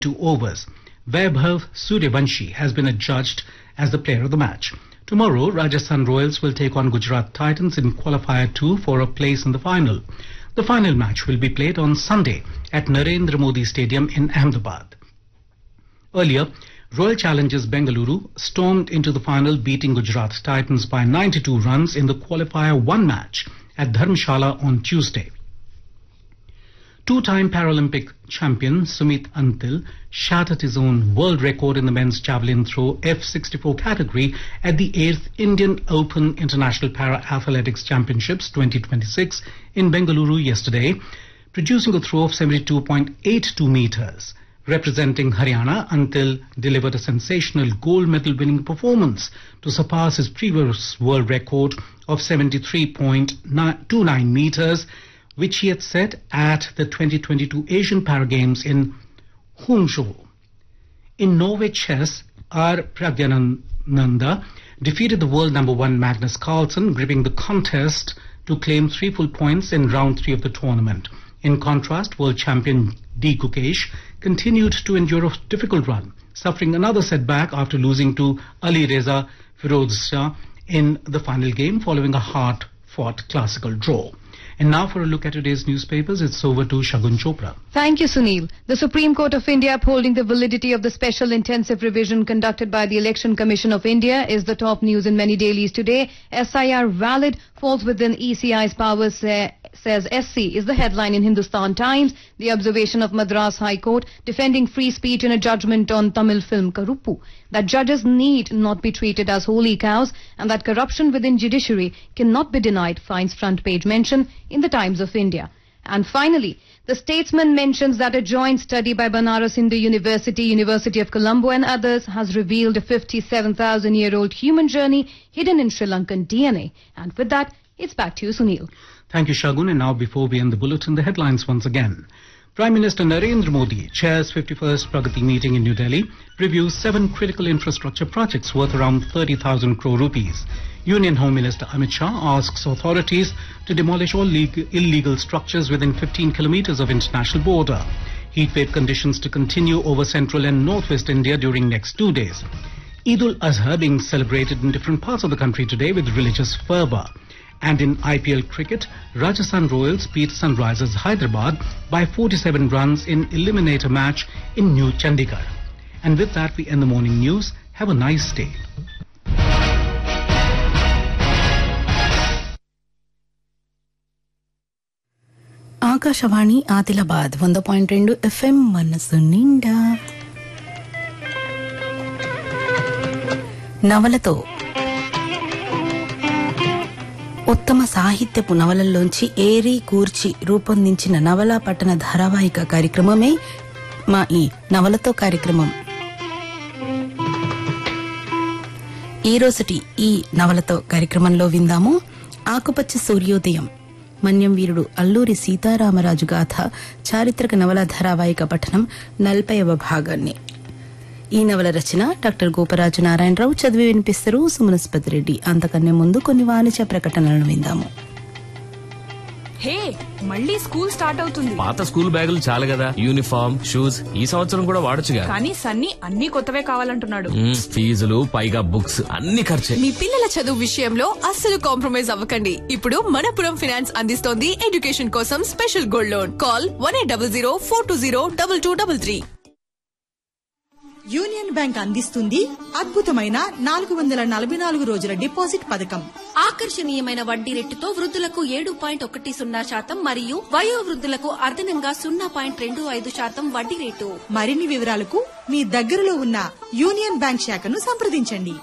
two overs. Vaibhav Suryavanshi has been adjudged as the player of the match. Tomorrow, Rajasthan Royals will take on Gujarat Titans in qualifier 2 for a place in the final. The final match will be played on Sunday at Narendra Modi Stadium in Ahmedabad. Earlier, Royal Challengers Bengaluru stormed into the final beating Gujarat Titans by 92 runs in the qualifier 1 match at Dharmshala on Tuesday. Two-time Paralympic champion Sumit Antil shattered his own world record in the men's javelin throw F64 category at the 8th Indian Open International Para Athletics Championships 2026 in Bengaluru yesterday, producing a throw of 72.82 meters. Representing Haryana, Antil delivered a sensational gold medal winning performance to surpass his previous world record of 73.29 meters which he had set at the 2022 Asian Para Games in Hangzhou. In Norway chess, R. Pragyananda defeated the world number one Magnus Carlsen, gripping the contest to claim three full points in round three of the tournament. In contrast, world champion D. Gukesh continued to endure a difficult run, suffering another setback after losing to Ali Reza Firozshah in the final game following a hard-fought classical draw. And now for a look at today's newspapers, it's over to Shagun Chopra. Thank you, Sunil. The Supreme Court of India upholding the validity of the special intensive revision conducted by the Election Commission of India is the top news in many dailies today. SIR valid falls within ECI's powers, say, says SC, is the headline in Hindustan Times. The observation of Madras High Court defending free speech in a judgment on Tamil film Karuppu. That judges need not be treated as holy cows and that corruption within judiciary cannot be denied, finds front page mention in the Times of India. And finally, the statesman mentions that a joint study by Banaras Hindu University, University of Colombo and others has revealed a 57,000 year old human journey hidden in Sri Lankan DNA. And with that, it's back to you, Sunil. Thank you, Shagun. And now, before we end the bulletin, the headlines once again. Prime Minister Narendra Modi chairs 51st Pragati meeting in New Delhi, reviews seven critical infrastructure projects worth around 30,000 crore rupees. Union Home Minister Amit Shah asks authorities to demolish all leg- illegal structures within 15 kilometers of international border. Heatwave conditions to continue over central and northwest India during next two days. Eid ul-Azha being celebrated in different parts of the country today with religious fervor. And in IPL cricket, Rajasthan Royals beat Sunrisers Hyderabad by 47 runs in eliminator match in New Chandigarh. And with that, we end the morning news. Have a nice day. Akashvani Adilabad వంద point రెండు FM మనసు నిండా నవలతో ఉత్తమ సాహిత్యపు నవలల్లోంచి ఏరి కూర్చి రూపొందించిన నవలా పట్టణ ధారావాహిక కార్యక్రమమే మా ఈ నవలతో కార్యక్రమం ఈ రోజుటి ఈ నవలతో కార్యక్రమంలో విందాము ఆకుపచ్చ సూర్యోదయం మన్యం వీరుడు అల్లూరి సీతారామరాజు గాథ చారిత్రక నవల ధారావాహిక పఠనం నలభైవ భాగాన్ని ఈ నవల రచన డాక్టర్ గోపరాజు నారాయణరావు చదివి వినిపిస్తారు సుమనస్పతి రెడ్డి అంతకన్నా ముందు కొన్ని వాణిజ్య ప్రకటనలను విందాము హే మళ్ళీ స్కూల్ స్టార్ట్ అవుతుంది పాత స్కూల్ బ్యాగులు చాలు కదా యూనిఫామ్ షూస్ ఈ సంవత్సరం కూడా వాడొచ్చుగా కానీ సన్నీ అన్ని కొత్తవే కావాలంటున్నాడు మ్మ్, ఫీజులు పైగా బుక్స్ అన్ని ఖర్చే మీ పిల్లల చదువు విషయంలో అస్సలు కాంప్రమైజ్ అవ్వకండి ఇప్పుడు మనపురం ఫైనాన్స్ అందిస్తోంది ఎడ్యుకేషన్ కోసం special gold loan call one eight double zero four two zero double two double three union bank అందిస్తుంది అద్భుతమైన నాలుగు వందల నలభై నాలుగు రోజుల డిపాజిట్ పథకం ఆకర్షణీయమైన వడ్డీ రేటుతో వృద్ధులకు ఏడు పాయింట్ ఒకటి సున్నా శాతం మరియు వయో వృద్ధులకు అదనంగా సున్నా పాయింట్ రెండు ఐదు శాతం వడ్డీ రేటు మరిన్ని వివరాలకు మీ దగ్గరలో ఉన్న యూనియన్ బ్యాంక్ శాఖను సంప్రదించండి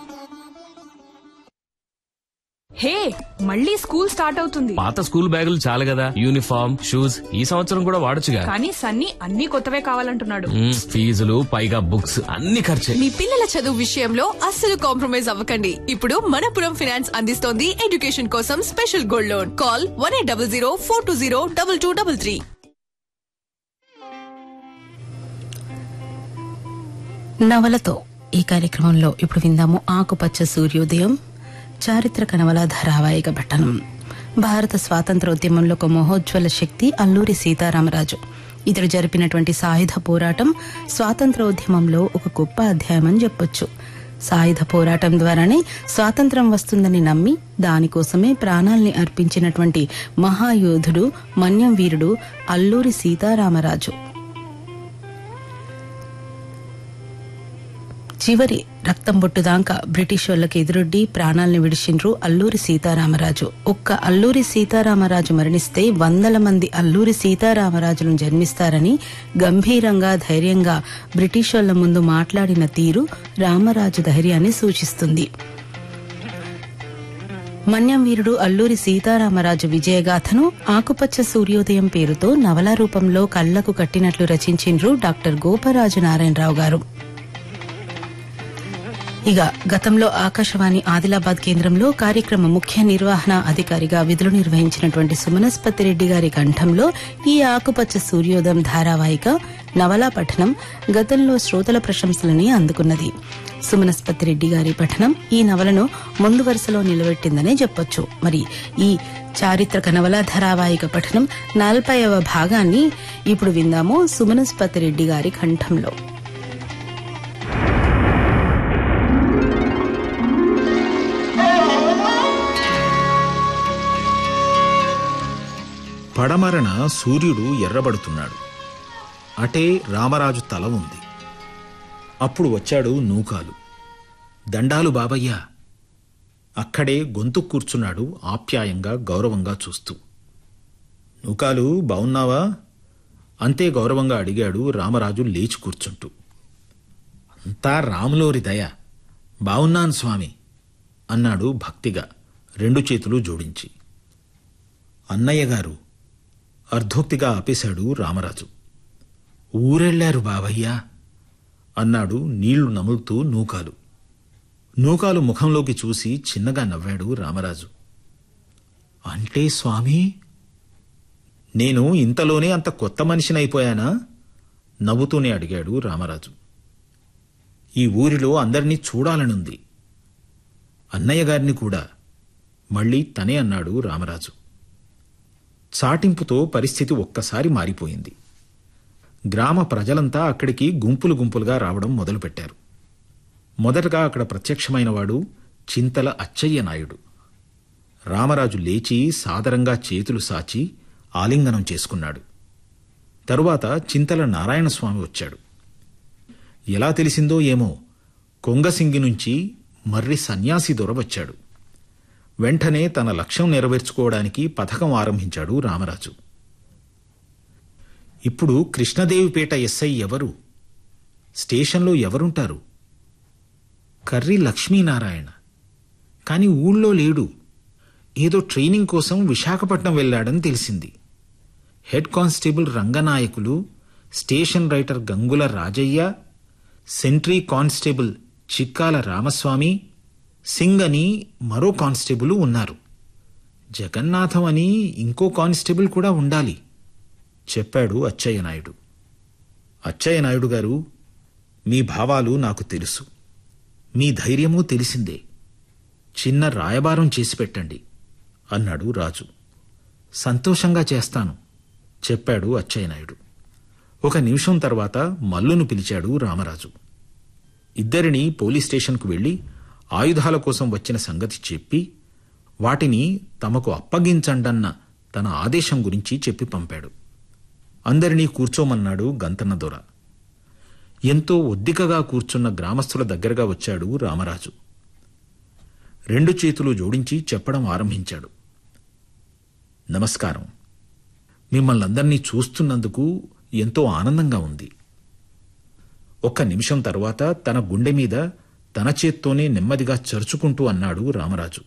హే మళ్ళీ స్కూల్ స్టార్ట్ అవుతుంది పాత స్కూల్ బ్యాగులు చాలు కదా యూనిఫామ్ షూస్ ఈ సంవత్సరం కూడా వాడొచ్చుగా కానీ సన్నీ అన్ని కొత్తవే కావాలంటున్నాడు మ్మ్, ఫీజులు పైగా బుక్స్ అన్ని ఖర్చే మీ పిల్లల చదువు విషయంలో అస్సలు కాంప్రమైజ్ అవ్వకండి ఇప్పుడు మనపురం ఫైనాన్స్ అందిస్తోంది ఎడ్యుకేషన్ కోసం special gold loan call one eight double zero four two zero double two double three నవలతో ఈ కార్యక్రమంలో ఇప్పుడు విందాము ఆకుపచ్చ సూర్యోదయం చారిత్రక నవల ధారావాహిక పట్టణం భారత స్వాతంత్రోద్యమంలో ఒక మహోజ్వల శక్తి అల్లూరి సీతారామరాజు ఇతడు జరిపినటువంటి సాయుధ పోరాటం స్వాతంత్రోద్యమంలో ఒక గొప్ప అధ్యాయం అని చెప్పొచ్చు సాయుధ పోరాటం ద్వారానే స్వాతంత్రం వస్తుందని నమ్మి దానికోసమే ప్రాణాల్ని అర్పించినటువంటి మహాయోధుడు మన్యం వీరుడు అల్లూరి సీతారామరాజు చివరి రక్తం బొట్టుదాకా బ్రిటిష్ వాళ్ళకి ఎదురొడ్డి ప్రాణాల్ని విడిచిండ్రు అల్లూరి సీతారామరాజు ఒక్క అల్లూరి సీతారామరాజు మరణిస్తే వందల మంది అల్లూరి సీతారామరాజులను జన్మిస్తారని గంభీరంగా ధైర్యంగా బ్రిటిష్ వాళ్ళ ముందు మాట్లాడిన తీరు రామరాజు ధైర్యాన్ని సూచిస్తుంది మన్యం వీరుడు అల్లూరి సీతారామరాజు విజయగాథను ఆకుపచ్చ సూర్యోదయం పేరుతో నవలా రూపంలో కళ్లకు కట్టినట్లు రచించిండ్రు డాక్టర్ గోపరాజు నారాయణరావు గారు ఇక గతంలో ఆకాశవాణి ఆదిలాబాద్ కేంద్రంలో కార్యక్రమ ముఖ్య నిర్వహణ అధికారిగా విధులు నిర్వహించినటువంటి సుమనస్పతి రెడ్డి గారి కంఠంలో ఈ ఆకుపచ్చ సూర్యోదయం ధారావాహిక నవలా పఠనం గతంలో శ్రోతల ప్రశంసలని అందుకున్నది సుమనస్పతి రెడ్డి గారి పఠనం ఈ నవలను ముందు వరుసలో నిలబెట్టిందనే చెప్పొచ్చు మరి ఈ చారిత్రక నవలా ధారావాహిక పఠనం నలభైవ భాగాన్ని ఇప్పుడు విందాము సుమనస్పతి రెడ్డి గారి కంఠంలో పడమరన సూర్యుడు ఎర్రబడుతున్నాడు అటే రామరాజు తల ఉంది అప్పుడు వచ్చాడు నూకాలు దండాలు బాబయ్య అక్కడే గొంతు కూర్చున్నాడు ఆప్యాయంగా గౌరవంగా చూస్తూ నూకాలు బావున్నావా అంతే గౌరవంగా అడిగాడు రామరాజు లేచి కూర్చుంటూ అంతా రాములోరి దయ బావున్నాను స్వామి అన్నాడు భక్తిగా రెండు చేతులు జోడించి అన్నయ్య గారు అర్ధోక్తిగా ఆపేశాడు రామరాజు ఊరెళ్లారు బావయ్య అన్నాడు నీళ్లు నములుతూ నూకాలు నూకాలు ముఖంలోకి చూసి చిన్నగా నవ్వాడు రామరాజు అంటే స్వామి నేను ఇంతలోనే అంత కొత్త మనిషినైపోయానా నవ్వుతూనే అడిగాడు రామరాజు ఈ ఊరిలో అందరినీ చూడాలనుంది అన్నయ్య గారిని కూడా మళ్ళీ తనే అన్నాడు రామరాజు చాటింపుతో పరిస్థితి ఒక్కసారి మారిపోయింది గ్రామ ప్రజలంతా అక్కడికి గుంపులు గుంపులుగా రావడం మొదలుపెట్టారు మొదటగా అక్కడ ప్రత్యక్షమైనవాడు చింతల అచ్చయ్య నాయుడు రామరాజు లేచి సాదరంగా చేతులు సాచి ఆలింగనం చేసుకున్నాడు తరువాత చింతల నారాయణస్వామి వచ్చాడు ఎలా తెలిసిందో ఏమో కొంగసింగి నుంచి మర్రి సన్యాసి దొర వచ్చాడు వెంటనే తన లక్ష్యం నెరవేర్చుకోవడానికి పథకం ఆరంభించాడు రామరాజు ఇప్పుడు కృష్ణదేవిపేట ఎస్ఐ ఎవరు స్టేషన్లో ఎవరుంటారు కర్రి లక్ష్మీనారాయణ కాని ఊళ్ళో లేడు ఏదో ట్రైనింగ్ కోసం విశాఖపట్నం వెళ్ళాడని తెలిసింది head constable Ranganayakulu station writer Gangula Rajayya sentry constable Chikkala Ramaswamy Singh అని మరో కానిస్టేబుల్ ఉన్నారు జగన్నాథం అని ఇంకో కానిస్టేబుల్ కూడా ఉండాలి చెప్పాడు అచ్చయ్య నాయుడు అచ్చయ్య నాయుడు గారు మీ భావాలు నాకు తెలుసు మీ ధైర్యమూ తెలిసిందే చిన్న రాయబారం చేసి పెట్టండి అన్నాడు రాజు సంతోషంగా చేస్తాను చెప్పాడు అచ్చయ్య నాయుడు ఒక నిమిషం తర్వాత మల్లును పిలిచాడు రామరాజు ఇద్దరిని పోలీస్ స్టేషన్కు వెళ్లి ఆయుధాల కోసం వచ్చిన సంగతి చెప్పి వాటిని తమకు అప్పగించండన్న తన ఆదేశం గురించి చెప్పి పంపాడు అందరినీ కూర్చోమన్నాడు గంతన్న దొర ఎంతో ఒద్దికగా కూర్చున్న గ్రామస్తుల దగ్గరగా వచ్చాడు రామరాజు రెండు చేతులు జోడించి చెప్పడం ఆరంభించాడు నమస్కారం మిమ్మల్ని అందరినీ చూస్తున్నందుకు ఎంతో ఆనందంగా ఉంది ఒక్క నిమిషం తర్వాత తన గుండె మీద తన చేత్తోనే నెమ్మదిగా చరుచుకుంటూ అన్నాడు రామరాజు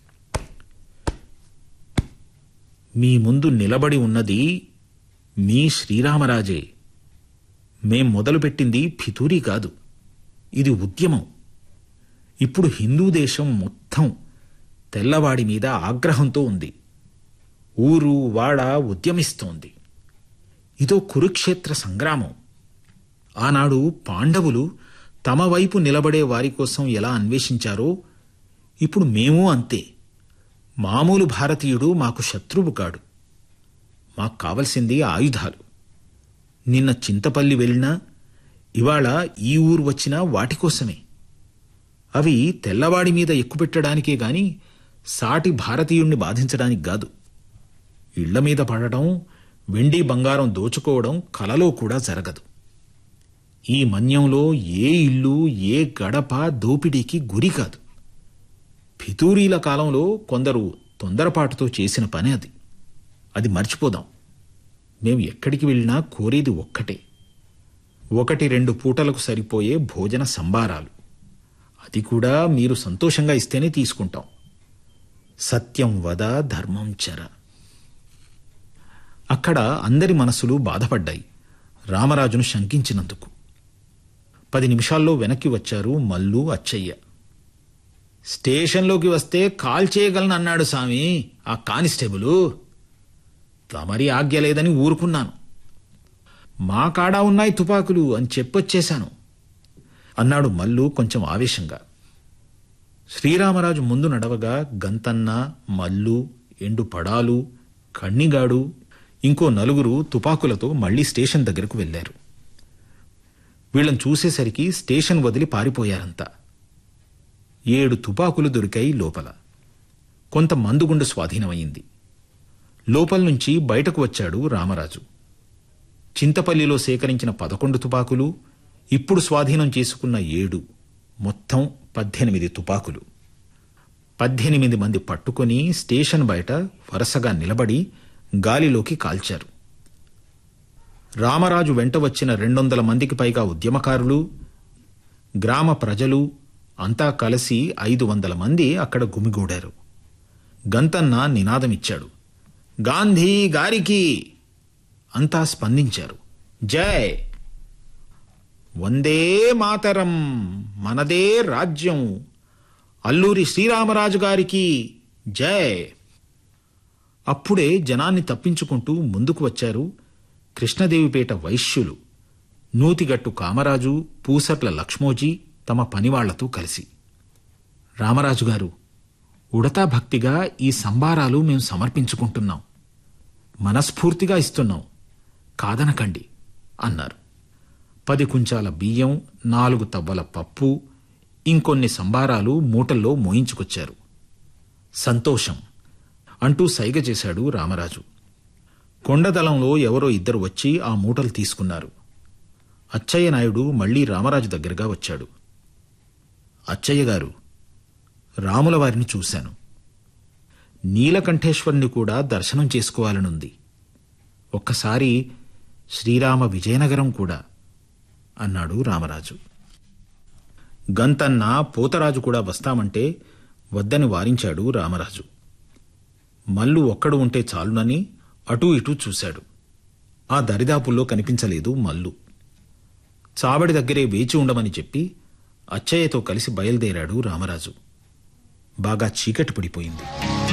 మీ ముందు నిలబడి ఉన్నది మీ శ్రీరామరాజే మేం మొదలుపెట్టింది ఫితూరీ కాదు ఇది ఉద్యమం ఇప్పుడు హిందూ దేశం మొత్తం తెల్లవాడి మీద ఆగ్రహంతో ఉంది ఊరు వాడ ఉద్యమిస్తోంది ఇదో కురుక్షేత్ర సంగ్రామం ఆనాడు పాండవులు తమ వైపు నిలబడే వారి కోసం ఎలా అన్వేషించారో ఇప్పుడు మేము అంతే మామూలు భారతీయుడు మాకు శత్రువు కాడు మాకు కావలసింది ఆయుధాలు నిన్న చింతపల్లి వెళ్ళినా ఇవాళ ఈ ఊరు వచ్చినా వాటి కోసమే అవి తెల్లవాడి మీద ఎక్కుపెట్టడానికే గాని సాటి భారతీయుణ్ణి బాధించడానికి కాదు ఇళ్ల మీద పడటం వెండి బంగారం దోచుకోవడం కలలో కూడా జరగదు ఈ మన్యంలో ఏ ఇల్లు ఏ గడప దోపిడీకి గురి కాదు ఫితూరీల కాలంలో కొందరు తొందరపాటుతో చేసిన పని అది అది మర్చిపోదాం మేం ఎక్కడికి వెళ్ళినా కోరేది ఒక్కటే ఒకటి రెండు పూటలకు సరిపోయే భోజన సంబారాలు అది కూడా మీరు సంతోషంగా ఇస్తేనే తీసుకుంటాం సత్యం వద ధర్మం చర అక్కడ అందరి మనసులు బాధపడ్డాయి రామరాజును శంకించినందుకు పది నిమిషాల్లో వెనక్కి వచ్చారు మల్లు అచ్చయ్య స్టేషన్లోకి వస్తే కాల్ చేయగలను అన్నాడు సామి ఆ కానిస్టేబులు తమరి ఆజ్ఞ లేదని ఊరుకున్నాను మా కాడా ఉన్నాయి తుపాకులు అని చెప్పొచ్చేశాను అన్నాడు మల్లు కొంచెం ఆవేశంగా శ్రీరామరాజు ముందు నడవగా గంతన్న మల్లు ఎండు పడాలు కన్నిగాడు ఇంకో నలుగురు తుపాకులతో మళ్లీ స్టేషన్ దగ్గరకు వెళ్లారు వీళ్ళని చూసేసరికి స్టేషన్ వదిలి పారిపోయారంతా ఏడు తుపాకులు దొరికాయి లోపల కొంత మందుగుండు స్వాధీనమైంది లోపల నుంచి బయటకు వచ్చాడు రామరాజు చింతపల్లిలో సేకరించిన పదకొండు తుపాకులు ఇప్పుడు స్వాధీనం చేసుకున్న ఏడు మొత్తం పద్దెనిమిది తుపాకులు పద్దెనిమిది మంది పట్టుకొని స్టేషన్ బయట వరుసగా నిలబడి గాలిలోకి కాల్చారు రామరాజు వెంట వచ్చిన రెండొందల మందికి పైగా ఉద్యమకారులు గ్రామ ప్రజలు అంతా కలిసి ఐదు వందల మంది అక్కడ గుమిగూడారు గంతన్న నినాదమిచ్చాడు గాంధీ గారికి అంతా స్పందించారు జై వందే మాతరం మనదే రాజ్యం అల్లూరి శ్రీరామరాజు గారికి జై అప్పుడే జనాన్ని తప్పించుకుంటూ ముందుకు వచ్చారు కృష్ణదేవిపేట వైశ్యులు నూతిగట్టు కామరాజు పూసట్ల లక్ష్మోజీ తమ పనివాళ్లతో కలిసి రామరాజు గారు ఉడతా భక్తిగా ఈ సంబారాలు మేం సమర్పించుకుంటున్నాం మనస్ఫూర్తిగా ఇస్తున్నాం కాదనకండి అన్నారు పది కుంచాల బియ్యం నాలుగు తవ్వల పప్పు ఇంకొన్ని సంబారాలు మూటల్లో మోయించుకొచ్చారు సంతోషం అంటూ సైగ చేశాడు రామరాజు కొండదలంలో ఎవరో ఇద్దరు వచ్చి ఆ మూటలు తీసుకున్నారు అచ్చయ్య నాయుడు మళ్లీ రామరాజు దగ్గరగా వచ్చాడు అచ్చయ్య గారు రాముల వారిని చూశాను నీలకంఠేశ్వరుని కూడా దర్శనం చేసుకోవాలనుంది ఒక్కసారి శ్రీరామ విజయనగరం కూడా అన్నాడు రామరాజు గంతన్న పోతరాజు కూడా వస్తామంటే వద్దని వారించాడు రామరాజు మల్లు ఒక్కడు ఉంటే చాలునని అటూ ఇటూ చూశాడు ఆ దరిదాపుల్లో కనిపించలేదు మల్లు చావడి దగ్గరే వేచి ఉండమని చెప్పి అచ్చయ్యతో కలిసి బయలుదేరాడు రామరాజు బాగా చీకటి పడిపోయింది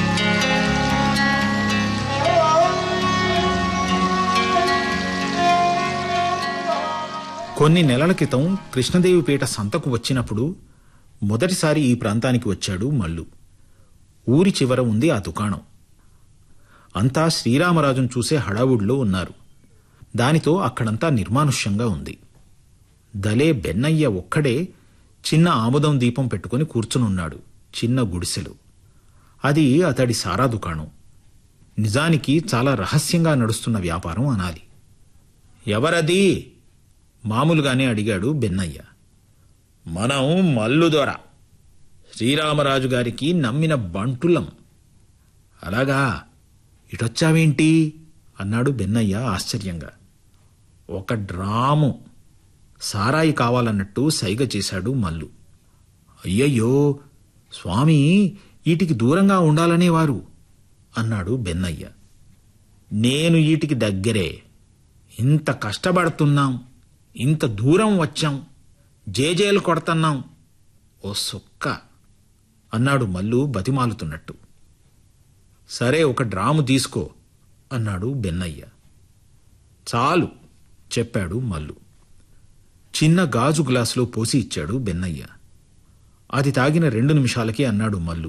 కొన్ని నెలల క్రితం కృష్ణదేవిపేట సంతకు వచ్చినప్పుడు మొదటిసారి ఈ ప్రాంతానికి వచ్చాడు మల్లు ఊరి చివర ఉంది ఆ దుకాణం అంతా శ్రీరామరాజును చూసే హడావుడిలో ఉన్నారు దానితో అక్కడంతా నిర్మానుష్యంగా ఉంది దలే బెన్నయ్య ఒక్కడే చిన్న ఆముదం దీపం పెట్టుకుని కూర్చునున్నాడు చిన్న గుడిసెలు అది అతడి సారా దుకాణం నిజానికి చాలా రహస్యంగా నడుస్తున్న వ్యాపారం అనాలి ఎవరది మామూలుగానే అడిగాడు బెన్నయ్య మనం మల్లుదొర శ్రీరామరాజు గారికి నమ్మిన బంటులం అలాగా ఇటొచ్చావేంటి అన్నాడు బెన్నయ్య ఆశ్చర్యంగా ఒక డ్రాము సారాయి కావాలన్నట్టు సైగ చేశాడు మల్లు అయ్యయ్యో స్వామి ఈటికి దూరంగా ఉండాలనేవారు అన్నాడు బెన్నయ్య నేను ఈటికి దగ్గరే ఇంత కష్టపడుతున్నాం ఇంత దూరం వచ్చాం జేజేలు కొడుతున్నాం ఓ సుక్క అన్నాడు మల్లు బతిమాలుతున్నట్టు సరే ఒక డ్రాము తీసుకో అన్నాడు బెన్నయ్య చాలు చెప్పాడు మల్లు చిన్న గాజు గ్లాసులో పోసి ఇచ్చాడు బెన్నయ్య అది తాగిన రెండు నిమిషాలకే అన్నాడు మల్లు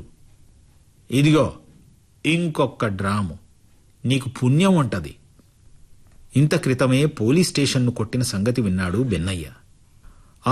ఇదిగో ఇంకొక్క డ్రాము నీకు పుణ్యం ఉంటది ఇంత క్రితమే పోలీస్ స్టేషన్ను కొట్టిన సంగతి విన్నాడు బెన్నయ్య